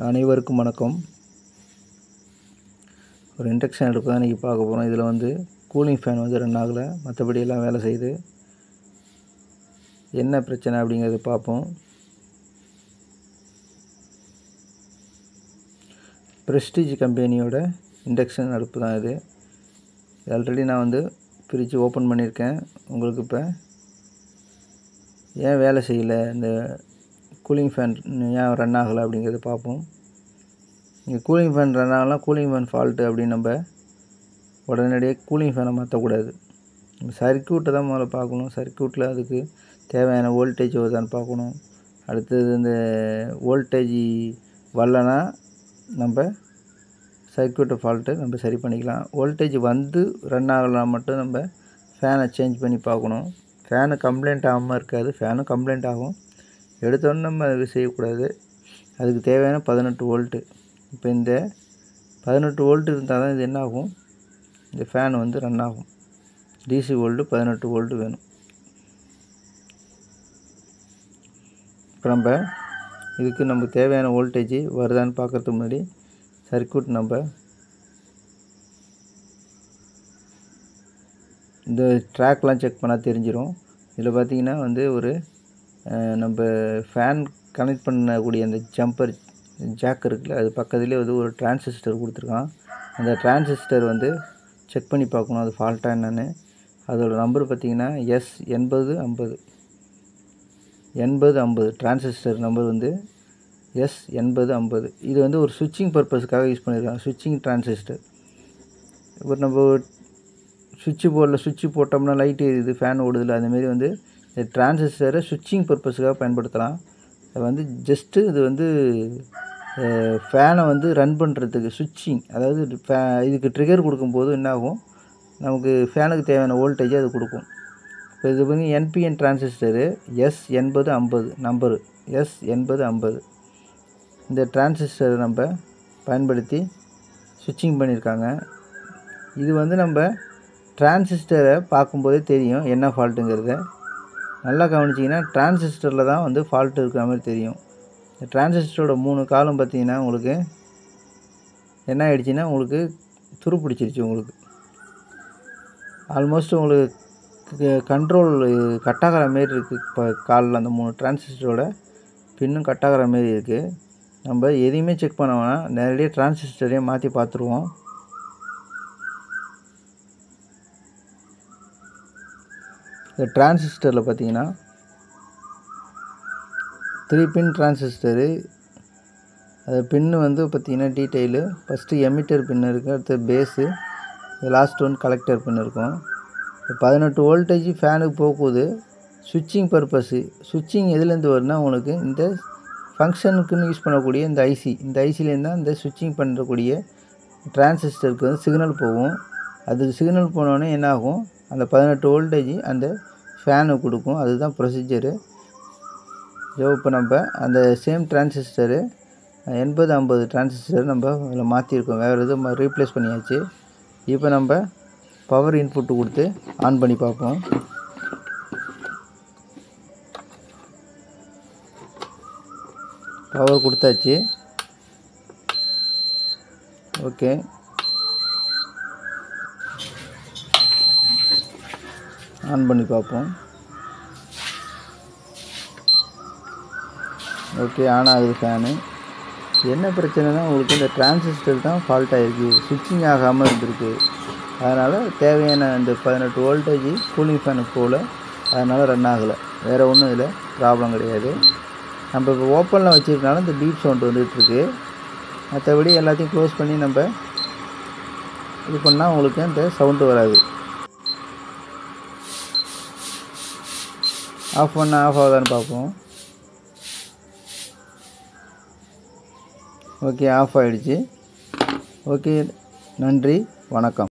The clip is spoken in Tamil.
அனைவருக்கும் வணக்கம் ஒரு இண்டக்ஷன் அடுப்பு தான் இன்றைக்கி பார்க்க போகிறோம் இதில் வந்து கூலிங் ஃபேன் வந்து ரன் ஆகலை மற்றபடி எல்லாம் வேலை செய்யுது என்ன பிரச்சனை அப்படிங்கிறத பார்ப்போம் ப்ரெஸ்டீஜ் கம்பெனியோட இண்டக்ஷன் அடுப்பு தான் இது ஆல்ரெடி நான் வந்து பிரித்து ஓப்பன் பண்ணியிருக்கேன் உங்களுக்கு இப்போ ஏன் வேலை செய்யலை இந்த கூலிங் ஃபேன் ஏன் ரன் ஆகலை அப்படிங்கிறத பார்ப்போம் இங்கே கூலிங் ஃபேன் ரன் ஆகலாம் கூலிங் ஃபேன் ஃபால்ட்டு அப்படின்னு நம்ம உடனடியாக கூலிங் ஃபேனை மாற்றக்கூடாது சர்க்கியூட்டை தான் முதல்ல பார்க்கணும் சர்க்கியூட்டில் அதுக்கு தேவையான வோல்டேஜ் வருதான்னு பார்க்கணும் அடுத்தது இந்த வோல்டேஜ் வரலனா நம்ம சர்க்கியூட்டை ஃபால்ட்டு நம்ம சரி பண்ணிக்கலாம் வோல்டேஜ் வந்து ரன் ஆகலாம் மட்டும் நம்ம ஃபேனை சேஞ்ச் பண்ணி பார்க்கணும் ஃபேனு கம்ப்ளைண்ட் ஆகாமல் இருக்காது ஃபேனும் கம்ப்ளைண்ட் ஆகும் எடுத்தோடனே நம்ம அது செய்யக்கூடாது அதுக்கு தேவையான பதினெட்டு வோல்ட்டு இப்போ இந்த பதினெட்டு வோல்ட் இருந்தால் தான் இது என்ன ஆகும் இந்த ஃபேன் வந்து ரன் ஆகும் டிசி வோல்ட்டு பதினெட்டு வோல்ட்டு வேணும் இப்போ நம்ம இதுக்கு நமக்கு தேவையான வோல்டேஜ் வருதான்னு பார்க்குறதுக்கு முன்னாடி சர்க்கியூட் நம்ம இந்த ட்ராக்லாம் செக் பண்ணால் தெரிஞ்சிடும் இதில் பார்த்திங்கன்னா வந்து ஒரு நம்ம ஃபேன் கனெக்ட் பண்ணக்கூடிய அந்த ஜம்பர் ஜாக் இருக்குல்ல அது பக்கத்துலேயே வந்து ஒரு டிரான்சிஸ்டர் கொடுத்துருக்கான் அந்த டிரான்சிஸ்டர் வந்து செக் பண்ணி பார்க்கணும் அது ஃபால்ட்டாக என்னென்னு அதோடய நம்பர் பார்த்திங்கன்னா எஸ் எண்பது ஐம்பது எண்பது ஐம்பது டிரான்சிஸ்டர் நம்பர் வந்து எஸ் எண்பது ஐம்பது இது வந்து ஒரு சுவிட்சிங் பர்பஸ்க்காக யூஸ் பண்ணியிருக்காங்க சுவிட்சிங் டிரான்சிஸ்டர் இப்போ நம்ம சுவிட்சு போர்டில் சுவிட்சு போட்டோம்னா லைட் எரியுது ஃபேன் ஓடுதில்ல அதுமாரி வந்து இந்த டிரான்சிஸ்டரை சுவிட்சிங் பர்பஸுக்காக பயன்படுத்தலாம் அது வந்து ஜஸ்ட்டு இது வந்து ஃபேனை வந்து ரன் பண்ணுறதுக்கு சுவிட்சிங் அதாவது ஃபே இதுக்கு ட்ரிகர் கொடுக்கும்போது என்ன ஆகும் நமக்கு ஃபேனுக்கு தேவையான வோல்டேஜ் அது கொடுக்கும் இப்போ இது வந்து என்பிஎன் டிரான்சிஸ்டரு எஸ் எண்பது ஐம்பது நம்பரு எஸ் எண்பது ஐம்பது இந்த டிரான்சிஸ்டரை நம்ம பயன்படுத்தி சுவிட்சிங் பண்ணியிருக்காங்க இது வந்து நம்ம டிரான்சிஸ்டரை பார்க்கும்போதே தெரியும் என்ன ஃபால்ட்டுங்கிறத நல்லா கவனிச்சிங்கன்னா டிரான்சிஸ்டரில் தான் வந்து ஃபால்ட் இருக்கிற மாதிரி தெரியும் இந்த டிரான்சிஸ்டரோட மூணு காலம் பார்த்தீங்கன்னா உங்களுக்கு என்ன ஆயிடுச்சுன்னா உங்களுக்கு துரு பிடிச்சிருச்சு உங்களுக்கு ஆல்மோஸ்ட் உங்களுக்கு கண்ட்ரோல் கட்டாகிற மாரி இருக்குது இப்போ காலில் அந்த மூணு டிரான்சிஸ்டரோட பின்னும் கட்டாகிற மாரி இருக்குது நம்ம எதையுமே செக் பண்ண வேணாம் நேரடியாக டிரான்சிஸ்டரையே மாற்றி பார்த்துருவோம் இந்த டிரான்சிஸ்டரில் பார்த்தீங்கன்னா த்ரீ பின் டிரான்சிஸ்டரு அது பின்னு வந்து பார்த்திங்கன்னா டீட்டெயிலு ஃபஸ்ட்டு எமிட்டர் பின் இருக்குது அடுத்து base last one collector pin இருக்கும் பதினெட்டு வோல்டேஜ் ஃபேனுக்கு போகுது சுவிட்சிங் பர்பஸ்ஸு சுவிட்சிங் எதுலேருந்து வருதுன்னா உங்களுக்கு இந்த ஃபங்க்ஷனுக்குன்னு யூஸ் பண்ணக்கூடிய இந்த ஐசி இந்த ஐசிலேருந்து தான் இந்த சுவிட்சிங் பண்ணுறக்கூடிய டிரான்சிஸ்டருக்கு வந்து சிக்னல் போகும் அது சிக்னல் போனோடனே என்ன ஆகும் அந்த பதினெட்டு வோல்டேஜ் அந்த ஃபேனுக்கு கொடுக்கும் அதுதான் ப்ரொசீஜரு ஸோ இப்போ நம்ம அந்த சேம் டிரான்சிஸ்டரு எண்பது ஐம்பது டிரான்சிஸ்டர் நம்ம அதில் மாற்றிருக்கோம் வேறு எதுவும் ரீப்ளேஸ் பண்ணியாச்சு இப்போ நம்ம பவர் இன்புட்டு கொடுத்து ஆன் பண்ணி பார்ப்போம் பவர் கொடுத்தாச்சு ஓகே ஆன் பண்ணி பார்ப்போம் ஓகே ஆன் ஆகுது ஃபேனு என்ன பிரச்சனைனா உங்களுக்கு இந்த டிரான்சிஸ்டர் தான் ஃபால்ட் ஆகிருக்கு சுவிட்சிங் ஆகாமல் இருந்திருக்கு அதனால் தேவையான இந்த பதினெட்டு வோல்டேஜ் கூலிங் ஃபேனுக்கு போகல அதனால் ரன் ஆகலை வேறு ஒன்றும் இதில் ப்ராப்ளம் கிடையாது நம்ம இப்போ ஓப்பனில் வச்சுருக்கனால இந்த பீப் சவுண்ட் வந்துகிட்ருக்கு மற்றபடி எல்லாத்தையும் க்ளோஸ் பண்ணி நம்ம இது பண்ணால் உங்களுக்கு அந்த சவுண்டு வராது ஆஃப் பண்ணால் ஆஃப் ஆகுதான்னு பார்ப்போம் ஓகே ஆஃப் ஆகிடுச்சு ஓகே நன்றி வணக்கம்